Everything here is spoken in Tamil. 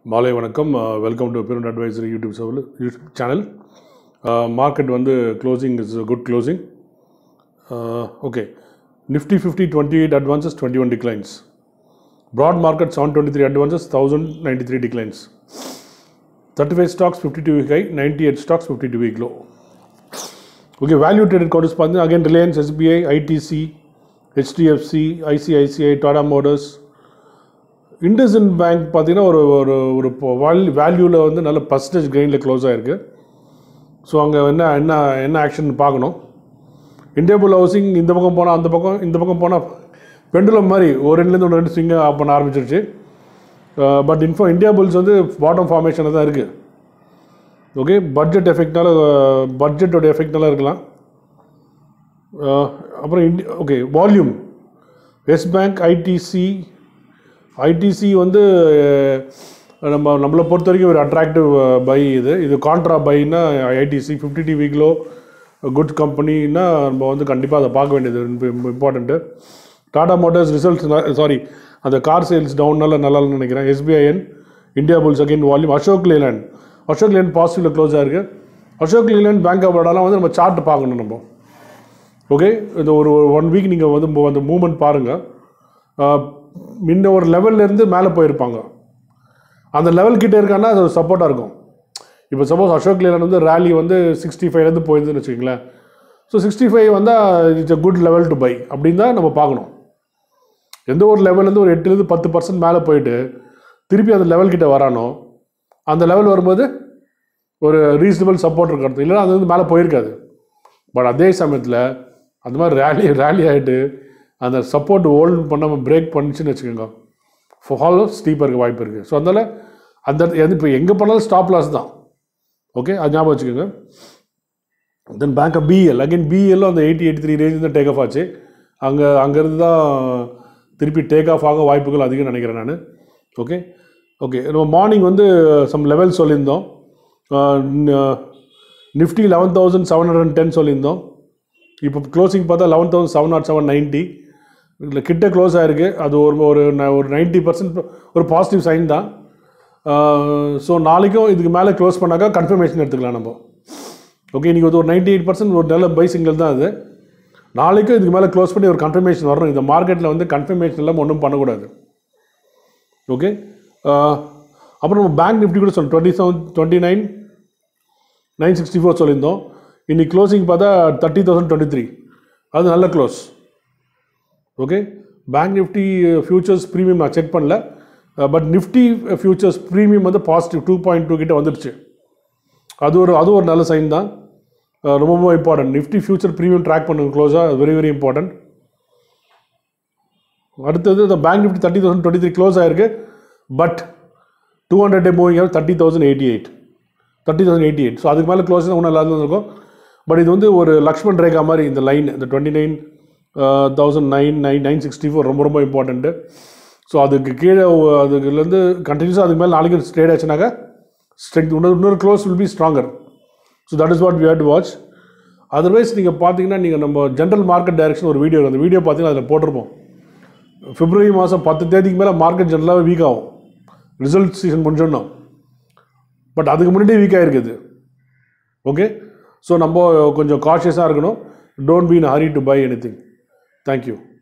மாலை வணக்கம் welcome to pure advisory YouTube channel YouTube channel market வந்து closing is good closing okay Nifty fifty twenty eight advances twenty one declines broad market seven twenty three advances thousand ninety three declines thirty five stocks fifty two week high ninety eight stocks fifty two week low okay value traded counters பார்த்தீங்கன்னா again Reliance SBI ITC HDFC ICICI Tata Motors IndusInd bank பார்த்தீங்கன்னா ஒரு ஒரு ஒரு வேல்யூ வேல்யூவில் வந்து நல்ல பர்சன்டேஜ் கெயினில் க்ளோஸ் ஆகிருக்கு ஸோ அங்கே என்ன என்ன என்ன ஆக்ஷன் பார்க்கணும் இந்தியா புல் ஹவுசிங் இந்த பக்கம் போனால் அந்த பக்கம் இந்த பக்கம் போனால் பெண்டுலம் மாதிரி ஒரு ரெண்டுலேருந்து ஒன்று ரெண்டு ஸ்விங்க ஆஃப் பண்ண ஆரம்பிச்சிருச்சு பட் இன்ஃபோ இந்தியா புல்ஸ் வந்து பாட்டம் ஃபார்மேஷனில் தான் இருக்குது ஓகே பட்ஜெட் எஃபெக்ட்னால பட்ஜெட்டோட எஃபெக்ட்னால இருக்கலாம் அஹ், அப்புறம் இண்டி okay volume Yes Bank ITC ITC வந்து அஹ், நம்ம நம்மளை பொறுத்த வரைக்கும் ஒரு அட்ராக்டிவ் பை இது இது கான்ட்ரா பைனா ஐடிசி ஃபிஃப்டி டி வீக்லோ குட் கம்பெனின்னா நம்ம வந்து கண்டிப்பாக அதை பார்க்க வேண்டியது important Tata Motors results sorry அந்த கார் சேல்ஸ் டவுன்னால நல்லா இல்லைன்னு நினைக்கிறேன் எஸ்பிஐஎன் Indiabulls again volume Ashok Leyland Ashok land பாசிட்டிவில் க்ளோஸ் ஆயிருக்கு அசோக் லேலேண்ட் பேங்க் ஆஃப் பரோடாலாம் வந்து நம்ம சார்ட் பார்க்கணும் நம்ம ஓகே இந்த ஒரு ஒன் வீக் நீங்கள் வந்து மு- அந்த மூமெண்ட் பாருங்கள் முன்ன ஒரு level ல இருந்து மேலே போயிருப்பாங்க அந்த லெவல் கிட்ட இருக்கான்னா அது சப்போர்ட்டாக இருக்கும் இப்போ சப்போஸ் அசோக் லேலன் வந்து ரேலி வந்து சிக்ஸ்டி ஃபைவ்லேருந்து போயிருந்துன்னு வச்சுக்கோங்களேன் ஸோ சிக்ஸ்டி ஃபைவ் வந்தால் it's a good level to buy அப்படின்னு தான் நம்ம பார்க்கணும் எந்த ஒரு லெவல்லேருந்து ஒரு எட்டுலேருந்து பத்து பர்சன்ட் மேலே போயிட்டு திருப்பி அந்த லெவல் கிட்ட வரானோ அந்த லெவல் வரும்போது ஒரு ரீசனபிள் சப்போர்ட் இருக்கிறது இல்லைன்னா அது வந்து மேலே போயிருக்காது பட் அதே சமயத்தில் அந்த மாதிரி ரேலி ரேலி ஆகிட்டு அந்த சப்போர்ட் ஹோல்ட் பண்ணாமல் பிரேக் பண்ணிச்சுன்னு வச்சுக்கோங்க ஃபாலோ ஸ்டீப்பாக இருக்க வாய்ப்பு இருக்குது ஸோ அதனால் அந்த எது இப்போ எங்கே பண்ணாலும் ஸ்டாப் லாஸ் தான் ஓகே அது ஞாபகம் வச்சுக்கோங்க then bank of BL again பிஎல்லும் அந்த எயிட்டி எயிட்டி த்ரீ ரேஞ்ச் தான் டேக் ஆஃப் ஆச்சு அங்கே அங்கேருந்து தான் திருப்பி டேக் ஆஃப் ஆக வாய்ப்புகள் அதிகம் நினைக்கிறேன் நான் ஓகே ஓகே நம்ம மார்னிங் வந்து சம் லெவல் சொல்லியிருந்தோம் Nifty eleven thousand seven hundred ten சொல்லியிருந்தோம் இப்போ க்ளோசிங் பார்த்தா eleven thousand seven naught seven ninety இதில் கிட்ட க்ளோஸ் ஆகிருக்கு அது ஒரு ஒரு ந- ஒரு நைன்ட்டி பர்சன்ட் ஒரு பாசிட்டிவ் சைன் தான் ஸோ நாளைக்கும் இதுக்கு மேலே க்ளோஸ் பண்ணாக்கா கன்ஃபர்மேஷன் எடுத்துக்கலாம் நம்ம ஓகே இன்றைக்கி வந்து ஒரு நைன்டி எயிட் பர்சன்ட் ஒரு நல்ல பை சிங்கிள் தான் அது நாளைக்கும் இதுக்கு மேலே க்ளோஸ் பண்ணி ஒரு கன்ஃபர்மேஷன் வரணும் இந்த மார்க்கெட்டில் வந்து கன்ஃபர்மேஷன் இல்லாமல் ஒன்றும் பண்ணக்கூடாது ஓகே அப்புறம் நம்ம பேங்க் நிஃப்டி கூட சொல்லணும் twenty seven twenty nine nine sixty four சொல்லியிருந்தோம் இன்னைக்கு க்ளோசிங் பார்த்தா தேர்ட்டி தௌசண்ட் டுவெண்ட்டி த்ரீ அது நல்ல close okay bank Nifty futures premium நான் செக் பண்ணல பட் நிஃப்டி ஃபியூச்சர்ஸ் ப்ரீமியம் வந்து பாசிட்டிவ் டூ பாயிண்ட் டூ கிட்ட வந்துடுச்சு அது ஒரு அது ஒரு நல்ல சைன் தான் அஹ் ரொம்ப ரொம்ப important Nifty future premium track பண்ணுங்க க்ளோஸாக வெரி வெரி இம்பார்ட்டன்ட் அடுத்தது இந்த bank Nifty thirty thousand twenty three close ஆயிருக்கு but two hundred day moving thirty thousand eighty eight thirty thousand eighty eight so அதுக்கு மேலே க்ளோஸ் ஒன்றும் இல்லாத இருக்கும் பட் இது வந்து ஒரு லக்ஷ்மண் ரேகா மாதிரி இந்த லைன் இந்த twenty nine thousand nine nine nine sixty four ரொம்ப ரொம்ப இம்பார்ட்டண்ட்டு ஸோ அதுக்கு கீழே ஒ- அதுக்குலேருந்து கண்டினியூஸாக அதுக்கு மேலே நாளைக்கு ஸ்ட்ரேட் ஆச்சுனாக்கா ஸ்ட்ரென்த் இன்னொரு இன்னொரு close will be stronger so that is what we had to watch otherwise நீங்கள் பார்த்தீங்கன்னா நீங்கள் நம்ம ஜென்ரல் மார்க்கெட் டைரக்ஷன் ஒரு வீடியோ அந்த வீடியோ பார்த்தீங்கன்னா அதில் போட்டிருப்போம் பிப்ரவரி மாதம் பத்து தேதிக்கு மேலே மார்க்கெட் ஜென்ரலாகவே வீக் ஆகும் ரிசல்ட் சீசன் முடிஞ்சோன்னா பட் அதுக்கு முன்னாடியே வீக் ஆகிருக்குது ஓகே ஸோ நம்ம கொஞ்சம் காஷியஸாக இருக்கணும் don't be in hurry to buy anything thank you